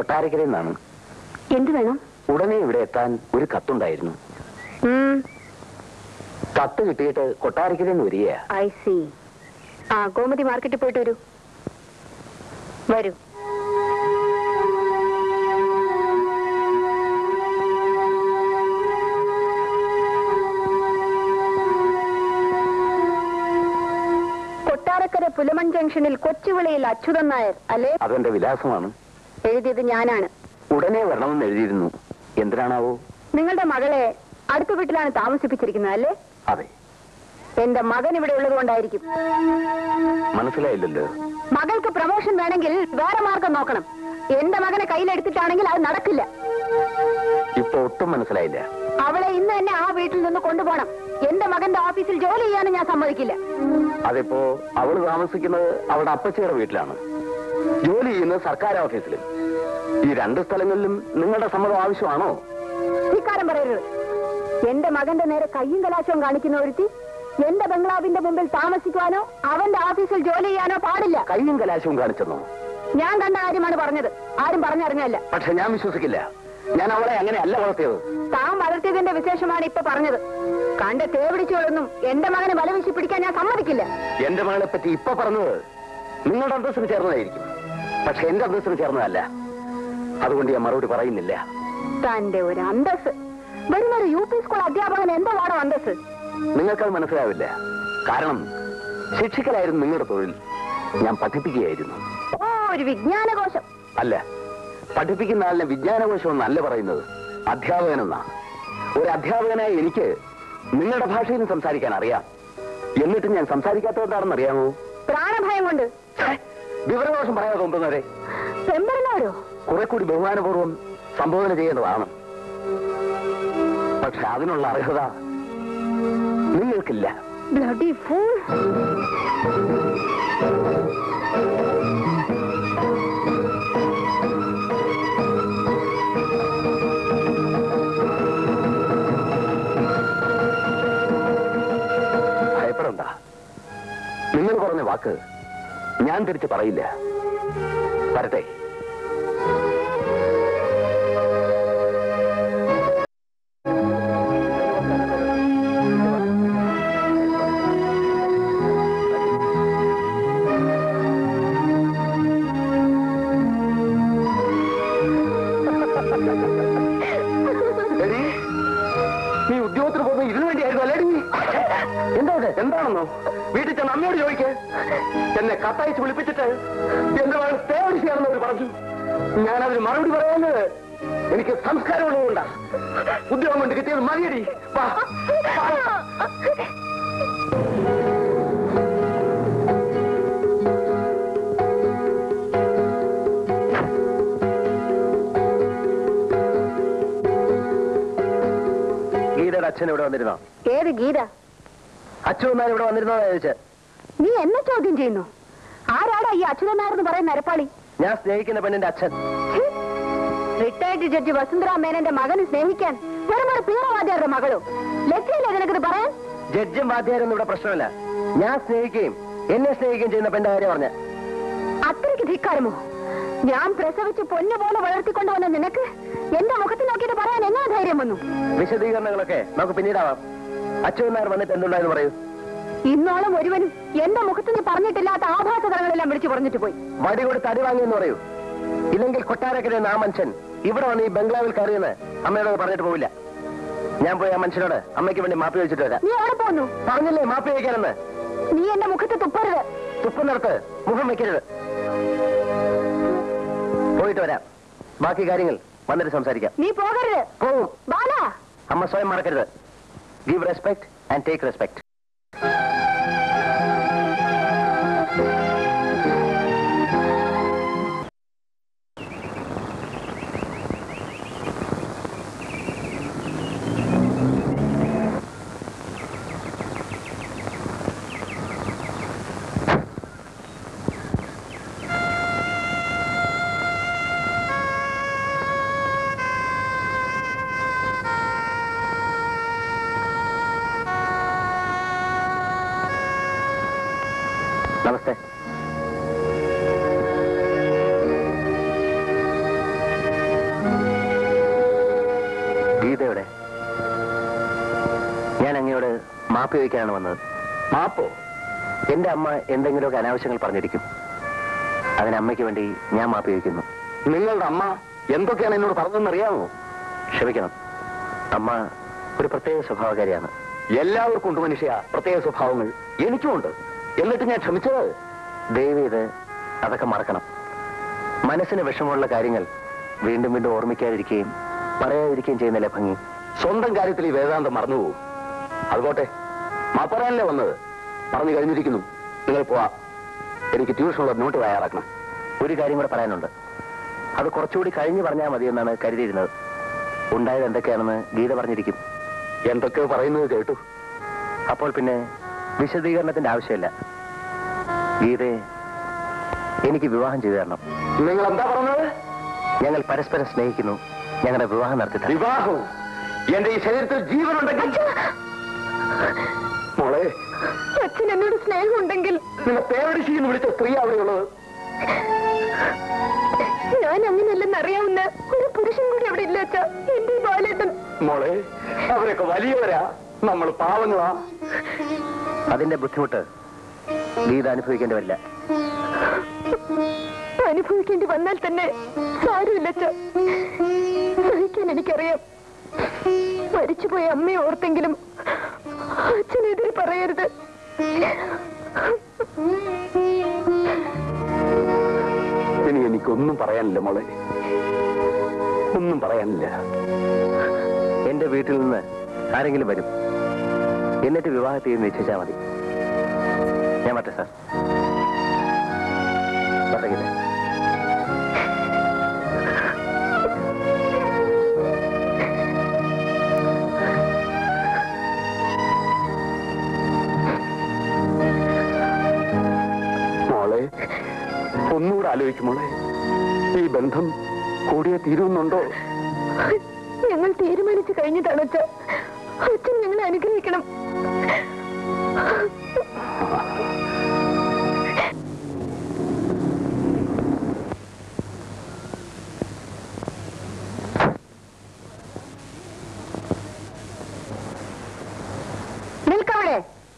കൊട്ടാരക്കരയിൽ നിന്നാണ് എന്ത് വേണം ഉടനെ ഇവിടെ എത്താൻ ഒരു കത്തുണ്ടായിരുന്നു കത്ത് കിട്ടിയിട്ട് കൊട്ടാരക്കരയിൽ നിന്ന് വരികയാ ഐ സി ആ ഗോമതി മാർക്കറ്റിൽ പോയിട്ട് വരൂ വരൂ കൊട്ടാരക്കര പുലമൺ ജംഗ്ഷനിൽ കൊച്ചുവിളിയിൽ അച്യുതൻ നായർ അല്ലേ അതെന്റെ വിലാസമാണ് എഴുതിയത് ഞാനാണ് ഉടനെ വരണമെന്ന് എഴുതിയിരുന്നു എന്തിനാണാവോ നിങ്ങളുടെ മകളെ അടുത്ത വീട്ടിലാണ് താമസിപ്പിച്ചിരിക്കുന്നത് അല്ലേ അതെ എന്റെ മകൻ ഇവിടെ ഉള്ളത് കൊണ്ടായിരിക്കും മനസ്സിലായില്ലല്ലോ മകൾക്ക് പ്രമോഷൻ വേണമെങ്കിൽ വേറെ മാർഗം നോക്കണം എന്റെ മകനെ കയ്യിലെടുത്തിട്ടാണെങ്കിൽ അത് നടക്കില്ല ഇപ്പൊ ഒട്ടും മനസ്സിലായില്ല അവളെ ഇന്ന് തന്നെ ആ വീട്ടിൽ നിന്ന് കൊണ്ടുപോകണം എന്റെ മകന്റെ ഓഫീസിൽ ജോലി ചെയ്യാനും ഞാൻ സമ്മതിക്കില്ല അതിപ്പോ അവള് താമസിക്കുന്നത് അവളുടെ അപ്പച്ചിയുടെ വീട്ടിലാണ് ജോലി ചെയ്യുന്നത് സർക്കാർ ഓഫീസിലും ഈ രണ്ട് സ്ഥലങ്ങളിലും നിങ്ങളുടെ സമ്മതം ആവശ്യമാണോ ധിക്കാരം പറയരുത് എന്റെ മകന്റെ നേരെ കയ്യും കലാശവും കാണിക്കുന്ന ഒരുത്തി എന്റെ ബംഗ്ലാവിന്റെ മുമ്പിൽ താമസിക്കുവാനോ അവന്റെ ഓഫീസിൽ ജോലി ചെയ്യാനോ പാടില്ല കയ്യും കലാശവും കാണിച്ചെന്നോ ഞാൻ കണ്ട കാര്യമാണ് പറഞ്ഞത് ആരും പറഞ്ഞറിഞ്ഞല്ല പക്ഷെ ഞാൻ വിശ്വസിക്കില്ല ഞാൻ അവളെ അങ്ങനെ അല്ല വളർത്തിയത് താൻ വളർത്തിയതിന്റെ വിശേഷമാണ് ഇപ്പൊ പറഞ്ഞത് കണ്ട തേവിടിച്ചുകളൊന്നും എന്റെ മകനെ വലവിശി പിടിക്കാൻ ഞാൻ സമ്മതിക്കില്ല എന്റെ മകളെ പറ്റി ഇപ്പൊ പറഞ്ഞത് നിങ്ങളുടെ അന്തസ്സിന് ചേർന്നതായിരിക്കും പക്ഷെ എന്റെ അന്തസ്സിന് ചേർന്നതല്ല അതുകൊണ്ട് ഞാൻ മറുപടി പറയുന്നില്ല തന്റെ ഒരു അന്തസ് വരുന്നൊരു യു പി സ്കൂൾ അധ്യാപകൻ എന്താ പാടോ അന്തസ് നിങ്ങൾക്കത് മനസ്സിലാവില്ല കാരണം ശിക്ഷിക്കലായിരുന്നു നിങ്ങളുടെ തൊഴിൽ ഞാൻ പഠിപ്പിക്കുകയായിരുന്നു ഓ ഒരു വിജ്ഞാനകോശം അല്ല പഠിപ്പിക്കുന്ന ആളിനെ വിജ്ഞാനകോശം എന്നല്ല പറയുന്നത് അധ്യാപകനെന്നാ ഒരു അധ്യാപകനായ എനിക്ക് നിങ്ങളുടെ ഭാഷയിൽ സംസാരിക്കാൻ അറിയാം എന്നിട്ട് ഞാൻ സംസാരിക്കാത്തതെന്താണെന്ന് അറിയാമോ പ്രാണഭയം കൊണ്ട് ഛേ, വിവരദോഷം പറയാതെ തോന്നുന്നവരെ പെമ്പറന്നവരോ കുറെ കൂടി ബഹുമാനപൂർവ്വം സംബോധന ചെയ്യേണ്ടതാണ് പക്ഷെ അതിനുള്ള അർഹത നിങ്ങൾക്കില്ല ബ്ലഡി ഫൂൾ ഭയപ്പെടണ്ട നിങ്ങൾ പറഞ്ഞ വാക്ക് ഞാൻ തിരിച്ച് പറയില്ല വരട്ടെ എടീ, നീ ഉദ്യോഗത്തിന് പോകുന്നത് ഇതിനു വേണ്ടിയായിരുന്നു അല്ലേടി എന്താ ഇത് എന്താണെന്നോ വീട്ടിൽ ചെന്ന് അമ്മയോട് ചോദിക്ക് എന്നെ കത്തയച്ച് വിളിപ്പിച്ചിട്ട് എന്റെ മകൾ തേവടിച്ചാണെന്ന് അവർ പറഞ്ഞു ഞാനതിന് മറുപടി പറയാന് എനിക്ക് സംസ്കാരമുള്ളതുകൊണ്ടാ ഉദ്യോഗം കൊണ്ട് കിട്ടിയത് മതിയടി വാ, വാ. ഗീതയുടെ അച്ഛൻ ഇവിടെ വന്നിരുന്നോ ഏത് ഗീത അച്ഛൻ ഇവിടെ വന്നിരുന്നോ ചോദിച്ചത് നീ എന്നെ ചോദ്യം ചെയ്യുന്നു ആരാടാ ഈ അച്യുതൻ നായർന്ന് പറയുന്ന നരപ്പാളി ഞാൻ സ്നേഹിക്കുന്ന പെണ്ണിന്റെ അച്ഛൻ റിട്ടയർഡ് ജഡ്ജി വസുന്ധര മേനന്റെ മകനെ സ്നേഹിക്കാൻ വെറും ഒരു പീറവാദ്യാരുടെ മകളോ ലജ്ജയില്ലേ നിനക്കിത് പറയാൻ ജഡ്ജും വാദ്യാരൊന്നും ഇവിടെ പ്രശ്നമല്ല ഞാൻ സ്നേഹിക്കുകയും എന്നെ സ്നേഹിക്കുകയും ചെയ്യുന്ന പെണ്ണിന്റെ കാര്യം പറഞ്ഞ അത്രയ്ക്ക് ധിക്കാരമോ ഞാൻ പ്രസവിച്ച് പൊന്നു പോലെ വളർത്തിക്കൊണ്ടുവന്ന നിനക്ക് എന്റെ മുഖത്ത് നോക്കിയിട്ട് പറയാൻ എങ്ങനെ ധൈര്യം വന്നു വിശദീകരണങ്ങളൊക്കെ നമുക്ക് പിന്നീടാവാം അച്ഛൻ നായർ വന്നിട്ട് എന്തുണ്ടായെന്ന് പറയൂ ഇന്നോളം ഒരുവനും എന്റെ മുഖത്ത് നീ പറഞ്ഞിട്ടില്ലാത്ത ആഭാസതകളെല്ലാം വിളിച്ചു പറഞ്ഞിട്ട് പോയി വടി കൊടുത്ത് അടി വാങ്ങിയെന്ന് പറയൂ ഇല്ലെങ്കിൽ കൊട്ടാരക്കര ആ മനുഷ്യൻ ഇവിടെ വന്ന് ഈ ബംഗ്ലാവിൽ കയറിയെന്ന് അമ്മയോട് പറഞ്ഞിട്ട് പോവില്ല ഞാൻ പോയി ആ മനുഷ്യനോട് അമ്മയ്ക്ക് വേണ്ടി മാപ്പി ചോദിച്ചിട്ട് വരാം നീ എവിടെ പോന്നു പറഞ്ഞില്ലേ മാപ്പി ചോദിക്കാനെന്ന് നീ എന്റെ മുഖത്ത് തുപ്പരുത് തുപ്പുന്നിടത്ത് മുഖം വെക്കരുത് പോയിട്ട് വരാം ബാക്കി കാര്യങ്ങൾ വന്നിട്ട് സംസാരിക്കാം നീ പോകരുത് പോവും ബാല അമ്മ സ്വയം മറക്കരുത് give respect and take respect നമസ്തേ ഞാൻ അങ്ങയോട് മാപ്പ് ചോദിക്കാനാണ് വന്നത് മാപ്പോ എന്റെ അമ്മ എന്തെങ്കിലുമൊക്കെ അനാവശ്യങ്ങൾ പറഞ്ഞിരിക്കും അതിന് അമ്മയ്ക്ക് വേണ്ടി ഞാൻ മാപ്പ് ചോദിക്കുന്നു നിങ്ങളുടെ അമ്മ എന്തൊക്കെയാണ് എന്നോട് പറഞ്ഞതെന്ന് അറിയാമോ ക്ഷമിക്കണം അമ്മ ഒരു പ്രത്യേക സ്വഭാവകാരിയാണ് എല്ലാവർക്കും ഉണ്ട് മനുഷ്യ പ്രത്യേക സ്വഭാവങ്ങൾ എനിക്കുമുണ്ട് എന്നിട്ട് ഞാൻ ക്ഷമിച്ചത് ദയവ് ഇത് അതൊക്കെ മറക്കണം മനസ്സിന് വിഷമമുള്ള കാര്യങ്ങൾ വീണ്ടും വീണ്ടും ഓർമ്മിക്കാതിരിക്കുകയും പറയാതിരിക്കുകയും ചെയ്യുന്നില്ല ഭംഗി സ്വന്തം കാര്യത്തിൽ ഈ വേദാന്തം മറന്നുപോകും അതുപോട്ടെ മാപ്പറാനല്ലേ വന്നത് പറഞ്ഞു കഴിഞ്ഞിരിക്കുന്നു നിങ്ങൾ പോവാ എനിക്ക് ട്യൂഷനുള്ള നോട്ട് തയ്യാറാക്കണം ഒരു കാര്യം കൂടെ പറയാനുണ്ട് അത് കുറച്ചുകൂടി കഴിഞ്ഞ് പറഞ്ഞാൽ മതി എന്നാണ് കരുതിയിരുന്നത് ഉണ്ടായത് എന്തൊക്കെയാണെന്ന് ഗീത പറഞ്ഞിരിക്കും എന്തൊക്കെയോ പറയുന്നത് കേട്ടു അപ്പോൾ പിന്നെ വിശദീകരണത്തിന്റെ ആവശ്യമില്ല ഗീതയെ എനിക്ക് വിവാഹം ചെയ്തു തരണം നിങ്ങൾ എന്താ പറഞ്ഞത് ഞങ്ങൾ പരസ്പരം സ്നേഹിക്കുന്നു ഞങ്ങളുടെ വിവാഹം നടത്തി വിവാഹവും എന്റെ ഈ ശരീരത്തിൽ ജീവനുണ്ടെങ്കിൽ മോളെ അച്ഛൻ എന്നോട് സ്നേഹമുണ്ടെങ്കിൽ നിന്നെ പേരടിശി എന്ന് വിളിച്ച സ്ത്രീ അവിടെയുള്ളത് ഞാൻ അങ്ങനെയല്ലെന്ന് അറിയാവുന്ന ഒരു പുരുഷൻ കൂടി അവിടെ ഇല്ല അച്ഛ എന്റെ ഈ ബാലേട്ടൻ മോളെ അവരൊക്കെ വലിയവരാ നമ്മൾ പാവങ്ങളാ അതിന്റെ ബുദ്ധിമുട്ട് ഗീത അനുഭവിക്കേണ്ടി വരില്ല അനുഭവിക്കേണ്ടി വന്നാൽ തന്നെ സാരമില്ല അച്ഛ സഹിക്കാൻ എനിക്കറിയാം മരിച്ചുപോയ അമ്മയെ ഓർത്തെങ്കിലും അച്ഛനെതിരെ പറയരുത് ഇനി എനിക്കൊന്നും പറയാനില്ല മോളെ ഒന്നും പറയാനില്ല എന്റെ വീട്ടിൽ നിന്ന് ആരെങ്കിലും വരും എന്നിട്ട് വിവാഹ തീയതി നിശ്ചയിച്ചാൽ മതി ഞാൻ മറ്റേ സാർ പറ്റകില്ല മോളെ ഒന്നുകൂടെ ആലോചിക്കും മോളെ ഈ ബന്ധം കൂടിയേ തീരുന്നുണ്ടോ ഞങ്ങൾ തീരുമാനിച്ചു കഴിഞ്ഞതാണ് അച്ഛ അച്ഛൻ ഞങ്ങളെ അനുഗ്രഹിക്കണം നിൽക്കവിടെ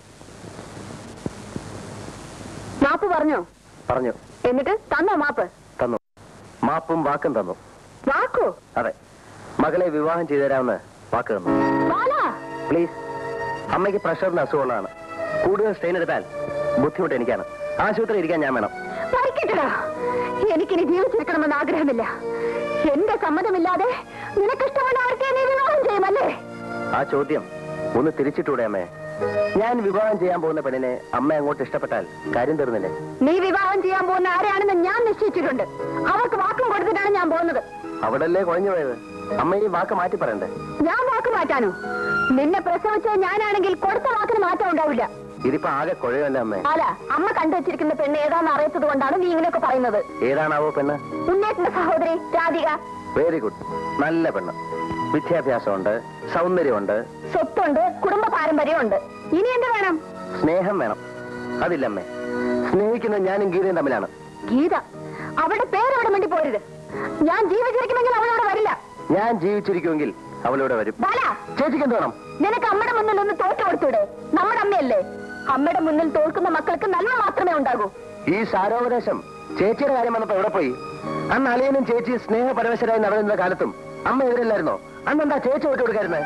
മാപ്പ് പറഞ്ഞോ പറഞ്ഞു എന്നിട്ട് തന്നോ മാപ്പ് തന്നു മാപ്പും വാക്കും തന്നു വാക്കോ അതെ മകളെ വിവാഹം ചെയ്തു തരാമെന്ന് വാക്ക് തന്നു ബാലാ പ്ലീസ് അമ്മയ്ക്ക് പ്രഷറിന് അസുഖമുള്ളതാണ് കൂടുതൽ സ്ട്രെയിൻ എടുത്താൽ ബുദ്ധിമുട്ട് എനിക്കാണ് ആശുപത്രി ഇരിക്കാൻ ഞാൻ വേണം മരിക്കട്ടടാ എനിക്കിനി ജീവിച്ചിരിക്കണമെന്ന് ആഗ്രഹമില്ല എന്റെ സമ്മതമില്ലാതെ നിനക്കിഷ്ടമുള്ള ആർക്കെ നീ വിവാഹം ചെയ്യുമല്ലേ ആ ചോദ്യം ഒന്ന് തിരിച്ചിട്ടൂടെ അമ്മേ ഞാൻ വിവാഹം ചെയ്യാൻ പോകുന്ന പെണ്ണിനെ അമ്മ അങ്ങോട്ട് ഇഷ്ടപ്പെട്ടാൽ കാര്യം തീർന്നില്ലേ നീ വിവാഹം ചെയ്യാൻ പോകുന്ന ആരെയാണെന്ന് ഞാൻ നിശ്ചയിച്ചിട്ടുണ്ട് അവർക്ക് വാക്കും കൊടുത്തിട്ടാണ് ഞാൻ പോകുന്നത് അവിടല്ലേ കുഴഞ്ഞു പോയത് അമ്മ ഈ വാക്ക് മാറ്റി പറയണ്ടേ ഞാൻ വാക്ക് മാറ്റാനോ നിന്നെ പ്രസവിച്ചത് ഞാനാണെങ്കിൽ കൊടുത്ത വാക്കിന് മാറ്റം ഉണ്ടാവില്ല ഇതിപ്പോ ആകെ കുഴയല്ല അമ്മേ അല്ല അമ്മ കണ്ടുവച്ചിരിക്കുന്ന പെണ്ണ് ഏതാണെന്ന് അറിയത്തത് കൊണ്ടാണ് നീ ഇങ്ങനെയൊക്കെ പറയുന്നത് ഏതാണാവോ പെണ്ണ് ഉന്നേറ്റന്റെ സഹോദരി രാധിക വെരി ഗുഡ് നല്ല പെണ്ണ് വിദ്യാഭ്യാസമുണ്ട് സൗന്ദര്യമുണ്ട് സ്വത്തുണ്ട് കുടുംബ പാരമ്പര്യമുണ്ട് ഇനി എന്ത് വേണം സ്നേഹം വേണം അതില്ലമ്മേ സ്നേഹിക്കുന്ന ഞാനും ഗീതയും തമ്മിലാണ് ഗീത അവളുടെ പേരവിടെ വേണ്ടി പോരുത് ഞാൻ ജീവിച്ചിരിക്കുമെങ്കിൽ അവളവിടെ വരില്ല ഞാൻ ജീവിച്ചിരിക്കുമെങ്കിൽ അവളിവിടെ വരും ബാല ചേച്ചിക്ക് എന്ത് വേണം നിനക്ക് അമ്മയുടെ മുന്നിൽ ഒന്ന് തോറ്റു കൊടുത്തൂടെ നമ്മുടെ അമ്മയല്ലേ അമ്മയുടെ മുന്നിൽ തോൽക്കുന്ന മക്കൾക്ക് നന്മ മാത്രമേ ഉണ്ടാകൂ ഈ സാരോപദേശം ചേച്ചിയുടെ കാര്യം വന്നപ്പോ എവിടെ പോയി അന്ന് അളിയനും ചേച്ചി സ്നേഹപരവശരായി നടന്നിരുന്ന കാലത്തും അമ്മ എതിരല്ലായിരുന്നോ അന്നെന്താ ചേച്ചി വിട്ടു കൊടുക്കായിരുന്നേ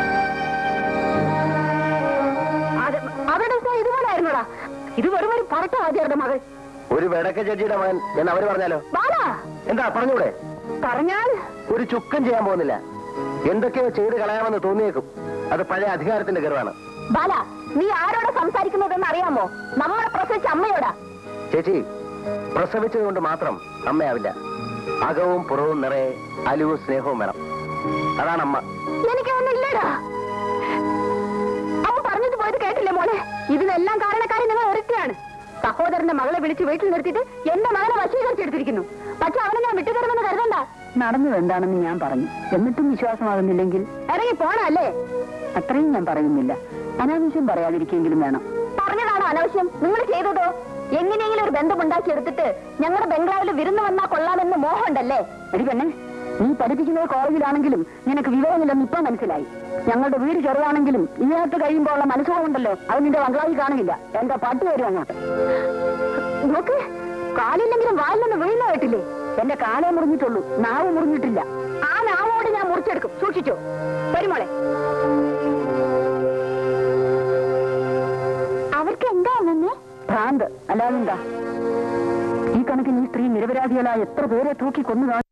അത് അവരുടെ സ്നേഹം ഇതുപോലായിരുന്നോടാ ഇത് വെറും ഒരു പറട്ട ആദ്യരുടെ മകൾ ഒരു വെടക്ക ചേച്ചിയുടെ മകൻ എന്ന് അവര് പറഞ്ഞാലോ ബാല എന്താ പറഞ്ഞൂടെ പറഞ്ഞാൽ ഒരു ചുക്കം ചെയ്യാൻ പോകുന്നില്ല എന്തൊക്കെയോ ചെയ്ത് കളയാമെന്ന് തോന്നിയേക്കും അത് പഴയ അധികാരത്തിന്റെ ഗർവാണ് ബാല നീ ആരോടാ സംസാരിക്കുന്നതെന്ന് അറിയാമോ നമ്മളെ പ്രസവിച്ച അമ്മയോടാ ചേച്ചി പ്രസവിച്ചത് കൊണ്ട് മാത്രം അമ്മയാവില്ല അകവും പുറവും നിറയെ അലിവും സ്നേഹവും വേണം അതാണ് അമ്മ എനിക്കൊന്നും ഇല്ലടാ അവൻ പറഞ്ഞത് പോയത് കേട്ടില്ലേ മോളെ ഇതിനെല്ലാം കാരണക്കാരി നിങ്ങൾ ഒരുത്തിയാണ് സഹോദരന്റെ മകളെ വിളിച്ച് വീട്ടിൽ നിർത്തിയിട്ട് എന്റെ മകളെ വശീകരിച്ചെടുത്തിരിക്കുന്നു പക്ഷെ അവനെ ഞാൻ വിട്ടുതരുമെന്ന് കരുതണ്ട നടന്നത് എന്താണെന്ന് ഞാൻ പറഞ്ഞു എന്നിട്ടും വിശ്വാസമാകുന്നില്ലെങ്കിൽ ഇറങ്ങി പോണല്ലേ അത്രയും ഞാൻ പറയുന്നില്ല അനാവശ്യം പറയാതിരിക്കെങ്കിലും വേണം പറഞ്ഞതാണോ അനാവശ്യം നിങ്ങൾ ചെയ്തതോ എങ്ങനെയെങ്കിലും ഒരു ബന്ധമുണ്ടാക്കി എടുത്തിട്ട് ഞങ്ങളുടെ ബംഗ്ലാവിൽ വിരുന്ന് വന്നാ കൊള്ളാമെന്ന് മോഹമുണ്ടല്ലേ എടി പെണ്ണെ നീ പഠിപ്പിക്കുന്നത് കോളേജിലാണെങ്കിലും നിനക്ക് വിവരമില്ലെന്ന് ഇപ്പൊ മനസ്സിലായി ഞങ്ങളുടെ വീട് ചെറുതാണെങ്കിലും ഇതിനകത്ത് കഴിയുമ്പോൾ ഉള്ള മനസ്സുകൊണ്ടല്ലോ അത് നിന്റെ ബംഗ്ലാവിൽ കാണുകയില്ല എന്റെ പട്ട് വരും അങ്ങോട്ട് നോക്ക് കാലില്ലെങ്കിലും വായിലൊന്ന് വീഴുന്ന കേട്ടില്ലേ എന്റെ കാലേ മുറിഞ്ഞിട്ടുള്ളൂ നാവ് മുറിഞ്ഞിട്ടില്ല ആ നാവോട് ഞാൻ മുറിച്ചെടുക്കും സൂക്ഷിച്ചോ വരുമോളെ അവർക്ക് എന്താ വന്നേ ഭ്രാന്ത് അല്ലാതെന്താ ഈ കണക്കിന് ഈ സ്ത്രീ നിരപരാധികളായ എത്ര പേരെ തൂക്കി കൊന്നു കാണും